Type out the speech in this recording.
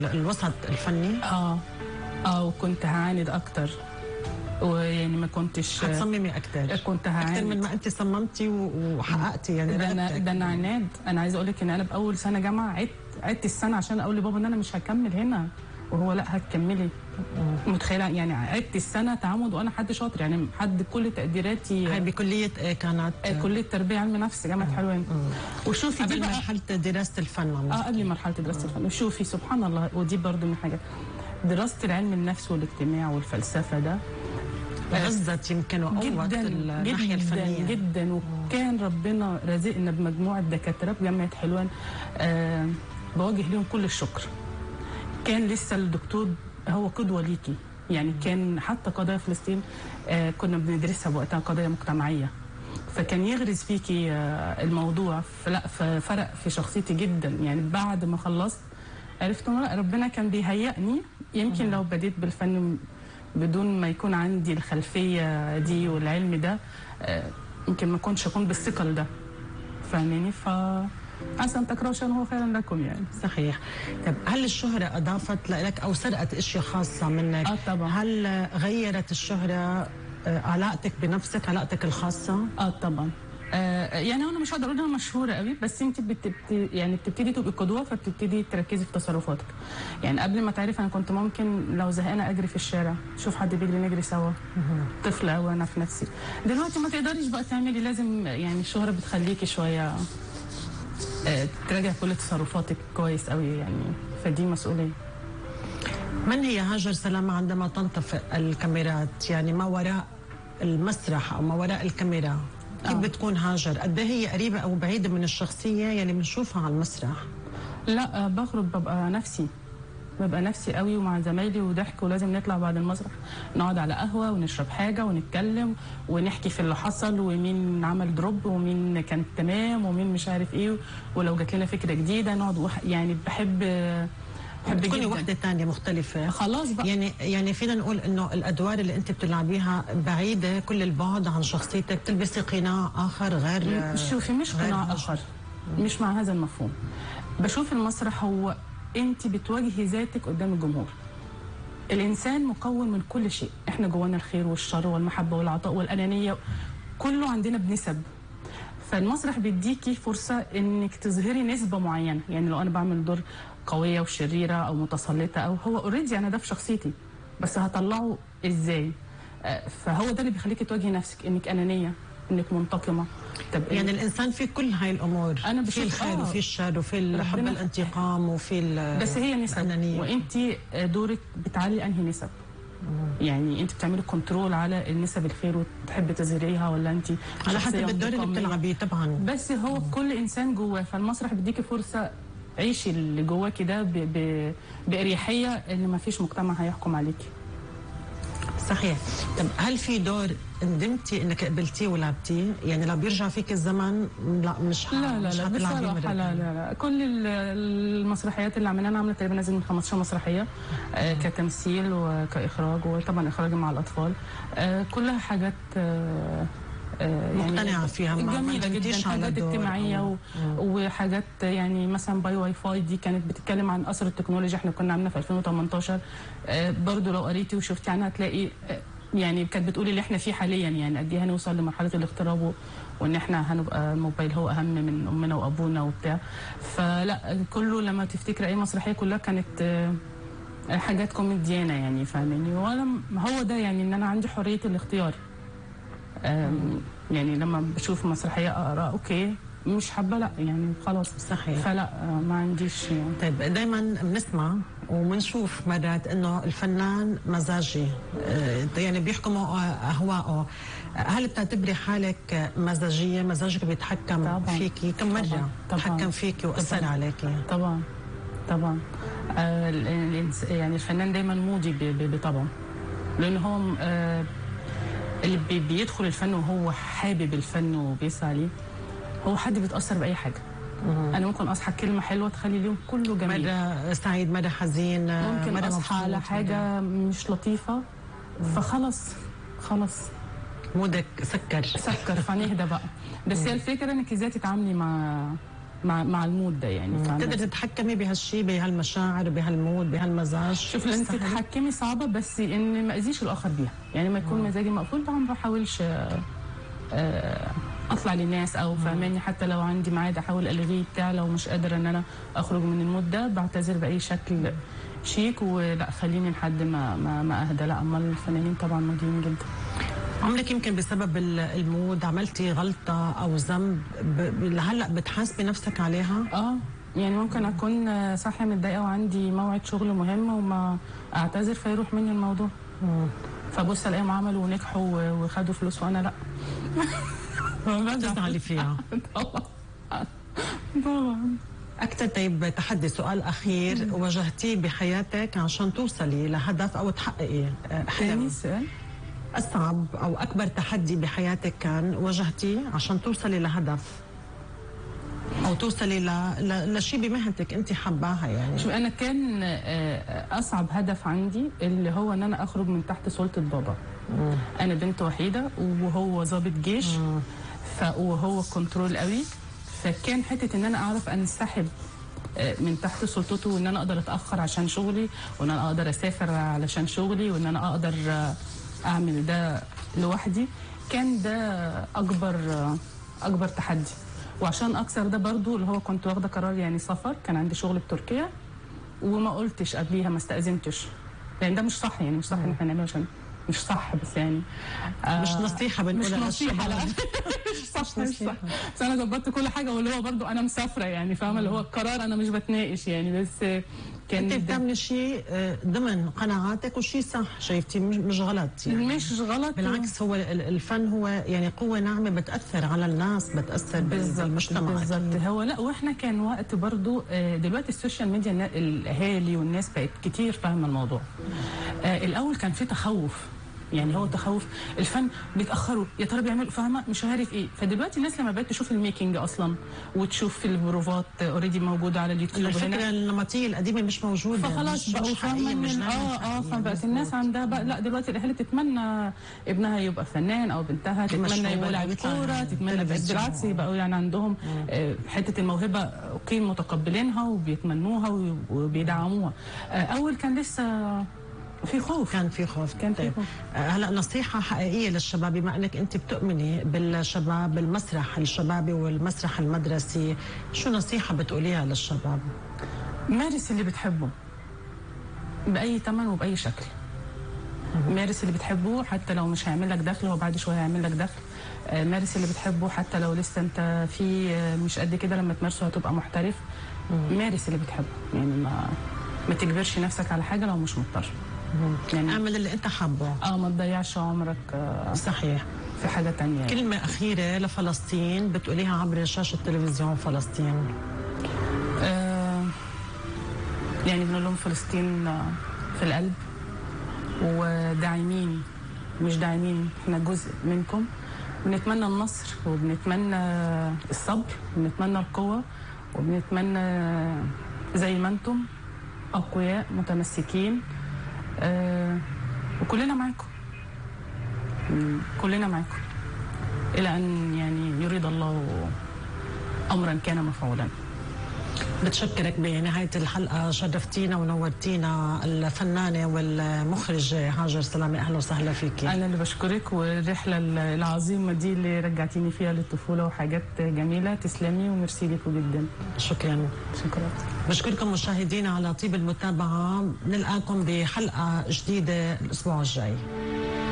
الوسط الفني اه اه وكنت هعاند اكتر ويعني ما كنتش هتصممي اكثر كنت اكثر هعاند من ما انت صممتي و- وحققتي يعني ده انا رغبتك. ده انا عناد انا عايزه اقول لك ان انا باول سنه جامعه عدت عدت السنه عشان اقول لبابا ان انا مش هكمل هنا وهو لا هتكملي متخيله يعني عدت السنه تعامد وانا حد شاطر يعني حد كل تقديراتي هاي بكليه آه، كانت آه، كليه تربيه علم نفس جامعه حلوان وشوفي دي قبل بقى مرحله دراسه الفن عم اه قبل مرحله دراسه الفن وشوفي سبحان الله ودي برضو من حاجات دراسه العلم النفس والاجتماع والفلسفه ده غزت يمكن وقوت جدا الناحيه جدا الفنيه جدا وكان ربنا رازقنا بمجموعه دكاتره بجامعه حلوان آه بوجه لهم كل الشكر كان لسه الدكتور هو قدوه ليكي يعني كان حتى قضايا فلسطين آه كنا بندرسها بوقتها قضايا مجتمعيه فكان يغرز فيكي آه الموضوع فلا ففرق في شخصيتي جدا يعني بعد ما خلصت عرفت إنه لا ربنا كان بيهيئني يمكن لو بديت بالفن بدون ما يكون عندي الخلفيه دي والعلم ده آه، يمكن ما كنتش اكون بالثقل ده فاهماني ف عسى ان تكرهوا شيئا هو خيرا لكم يعني صحيح طب هل الشهرة أضافت لك أو سرقت أشياء خاصة منك؟ آه طبعاً. هل غيرت الشهرة آه، علاقتك بنفسك علاقتك الخاصة؟ اه طبعا آه يعني انا مش هقدر اقول انها مشهوره قوي بس انت بتبت... يعني بتبتدي تبقي قدوه فبتبتدي تركزي في تصرفاتك يعني قبل ما تعرف انا كنت ممكن لو زهقانه اجري في الشارع شوف حد بيجري نجري سوا طفله قوي انا في نفسي دلوقتي ما تقدريش بقى تعملي لازم يعني الشهره بتخليكي شويه آه تراجع كل تصرفاتك كويس قوي يعني فدي مسؤوليه من هي هاجر سلامة عندما تنطفئ الكاميرات؟ يعني ما وراء المسرح أو ما وراء الكاميرا كيف آه. بتكون هاجر؟ قد إيه هي قريبة أو بعيدة من الشخصية يلي بنشوفها على المسرح؟ لا آه، بخرج ببقى نفسي ببقى نفسي قوي ومع زمايلي وضحك ولازم نطلع بعد المسرح نقعد على قهوه ونشرب حاجه ونتكلم ونحكي في اللي حصل ومين عمل دروب ومين كان تمام ومين مش عارف ايه ولو جات لنا فكره جديده نقعد وح... يعني بحب بحب بتكوني جدا وحدة تانية مختلفة خلاص بقى يعني يعني فينا نقول انه الادوار اللي انت بتلعبيها بعيده كل البعد عن شخصيتك تلبسي قناع اخر غير شوفي مش غير قناع هاجر. اخر مش مع هذا المفهوم بشوف المسرح هو انت بتواجهي ذاتك قدام الجمهور الانسان مكون من كل شيء احنا جوانا الخير والشر والمحبه والعطاء والانانيه كله عندنا بنسب فالمسرح بيديكي فرصه انك تظهري نسبه معينه يعني لو انا بعمل دور قويه وشريره او متسلطه او هو اوريدي انا ده في شخصيتي بس هطلعه ازاي آه، فهو ده اللي بيخليكي تواجهي نفسك انك انانيه انك منتقمه طب إيه؟ يعني الانسان في كل هاي الامور أنا في بشوف- الخير آه. وفي الشر وفي الحب ربنا- الانتقام وفي ال- بس هي نسب الأنانية. وانت دورك بتعلي انهي نسب يعني انت بتعملي كنترول على النسب الخير وتحبي تظهريها ولا انت على شخصية حسب الدور اللي انتقامية؟ بتلعبيه طبعا بس هو كل انسان جواه فالمسرح بيديكي فرصه عيشي اللي جواكي ده ب... ب... باريحيه ان ما فيش مجتمع هيحكم عليكي صحيح طب هل في دور ندمتي انك قبلتيه ولعبتيه يعني لو بيرجع فيك الزمن لا مش ح... لا لا مش لا هتلعبيه مرة بصراحة لا تانية. لا لا كل ال- المسرحيات اللي عملناها انا عامله تقريبا نازل من 15 مسرحيه آه كتمثيل وكاخراج وطبعا اخراج مع الاطفال آه كلها حاجات آه آه، مقتنعة فيها، ما- ما جميله ندمتيش جدا على حاجات دور اجتماعيه أو- و... وحاجات يعني مثلا باي واي فاي دي كانت بتتكلم عن اثر التكنولوجيا احنا كنا عاملينها في 2018 آه برضو لو قريتي وشفتي عنها هتلاقي آه يعني كانت بتقول اللي احنا فيه حاليا يعني قد ايه هنوصل لمرحله الاغتراب و- وان احنا هنبقى الموبايل هو اهم من امنا وابونا وبتاع فلا كله لما تفتكر اي مسرحيه كلها كانت آه، حاجات كوميديانه يعني فاهماني وانا م- هو ده يعني ان انا عندي حريه الاختيار آم، يعني لما بشوف مسرحيه اقرا اوكي مش حابه لا يعني خلاص صحيح. فلا آه، ما عنديش يعني طيب دائما بنسمع وبنشوف مرات انه الفنان مزاجي آه، يعني بيحكموا اهواءه هل بتعتبري حالك مزاجيه مزاجك بيتحكم طبعاً. فيكي كم مره طبعاً. طبعاً. تحكم فيكي واثر طبعاً. عليكي طبعا طبعا آه ال- الإنس- يعني الفنان دايما مودي ب- ب- بطبعه لان هو م- آه اللي بي- بيدخل الفن وهو حابب الفن وبيسعى ليه هو حد بيتاثر باي حاجه انا ممكن اصحى كلمه حلوه تخلي اليوم كله جميل مره سعيد مره حزين ممكن مره اصحى على مبسوط، حاجه مش لطيفه فخلص خلص مودك سكر سكر فنهدى بقى بس هي الفكره انك ازاي تتعاملي مع مع مع المود ده يعني فاهمة؟ تقدر تتحكمي بهالشيء بهالمشاعر بهالمود بهالمزاج شوف لان تستحملي؟ تتحكمي صعبه بس ان ما اذيش الاخر بيها يعني ما يكون مزاجي مقفول طبعا ما بحاولش آه، آه، اطلع للناس او فاهماني حتى لو عندي ميعاد احاول الغيه بتاع لو مش قادره ان انا اخرج من المود ده بعتذر باي شكل شيك ولا خليني لحد ما ما, ما اهدى لا اما الفنانين طبعا مودين جدا عمرك يمكن بسبب ال- المود عملتي غلطه او ذنب ب- ب- لهلا بتحاسبي نفسك عليها اه يعني ممكن اكون آه، صاحيه متضايقه وعندي موعد شغل مهم وما اعتذر فيروح مني الموضوع فبص الاقيهم عملوا ونجحوا و- وخدوا فلوس وانا لا بتزعلي فيها طبعا طبعا أكثر طيب تحدي سؤال أخير واجهتيه بحياتك عشان توصلي لهدف أو تحققي آه، حلم تاني سؤال أصعب أو أكبر تحدي بحياتك كان واجهتيه عشان توصلي لهدف أو توصلي ل... ل... لشيء بمهنتك أنت حباها يعني شوف انا كان آه، اصعب هدف عندي اللي هو ان انا اخرج من تحت سلطه بابا انا بنت وحيده وهو ضابط جيش ف وهو كنترول قوي فكان حته ان انا اعرف انسحب آه، من تحت سلطته وان انا اقدر اتاخر عشان شغلي وان انا اقدر اسافر علشان شغلي وان انا اقدر آه، اعمل ده لوحدي كان ده اكبر آه، اكبر تحدي وعشان اكسر ده برضو اللي هو كنت واخده قرار يعني سفر كان عندي شغل بتركيا وما قلتش قبليها ما استاذنتش يعني ده مش صح يعني مش صح ان احنا نعمله عشان مش صح بس يعني آه مش نصيحة مش بنقولها نصيحه لا للشباب. مش صح مش صح بس انا ظبطت كل حاجه واللي هو برضو انا مسافره يعني فاهمه اللي هو القرار انا مش بتناقش يعني بس كان أنت ده- بتعملي شيء آه، ضمن قناعاتك وشيء صح شايفتي مش, مش غلط يعني مش غلط بالعكس هو ال- الفن هو يعني قوة ناعمة بتأثر على الناس بتأثر بالظبط بالمجتمع بالظبط هو لا واحنا كان وقت برضو آه، دلوقتي السوشيال ميديا النا- الاهالي والناس بقت كتير فاهمه الموضوع آه، الاول كان في تخوف يعني هو تخوف الفن بيتاخروا يا ترى بيعملوا فاهمه مش عارف ايه فدلوقتي الناس لما بقت تشوف الميكنج اصلا وتشوف البروفات اوريدي موجوده على اليوتيوب الفكرة هنا النمطية القديمة مش موجودة فخلاص مش بقوا مش فاهمه حقيقية، ان مش ال- دايماً اه اه حقيقية، فبقت الناس مظبوط. عندها بقى لا دلوقتي الاهالي تتمنى ابنها يبقى فنان او بنتها تتمنى مشهور يبقى لاعب ويطلع كوره تتمنى بقت تلفزيون. بالعكس يبقوا يعني عندهم آه، حته الموهبه اوكي متقبلينها وبيتمنوها وي- وبيدعموها آه، اول كان لسه في خوف كان في خوف كان في طيب. خوف. آه، هلا نصيحة حقيقية للشباب بما انك انت بتؤمني بالشباب بالمسرح الشبابي والمسرح المدرسي شو نصيحة بتقوليها للشباب؟ مارس اللي بتحبه باي ثمن وباي شكل مارس اللي بتحبه حتى لو مش هيعمل لك دخل هو بعد شويه هيعمل لك دخل آه، مارس اللي بتحبه حتى لو لسه انت في آه، مش قد كده لما تمارسه هتبقى محترف مارس اللي بتحبه يعني ما ما تجبرش نفسك على حاجه لو مش مضطر يعني اعمل اللي انت حابه اه ما تضيعش عمرك آه، صحيح في حاجه تانية يعني. كلمة أخيرة لفلسطين بتقوليها عبر شاشة تلفزيون فلسطين آه، يعني بنقول لهم فلسطين آه، في القلب وداعمين مش داعمين احنا جزء منكم بنتمنى النصر وبنتمنى الصبر وبنتمنى القوة وبنتمنى زي ما انتم أقوياء متمسكين آه، وكلنا معاكم م، كلنا معاكم إلى أن يعني يريد الله أمرا كان مفعولا بتشكرك بنهاية الحلقة شرفتينا ونورتينا الفنانة والمخرجة هاجر سلامة أهلا وسهلا فيكي انا اللي بشكرك والرحله العظيمه دي اللي رجعتيني فيها للطفوله وحاجات جميله تسلمي وميرسي لكم جدا شكرا شكرا بشكركم مشاهدينا على طيب المتابعة نلقاكم بحلقة جديدة الأسبوع الجاي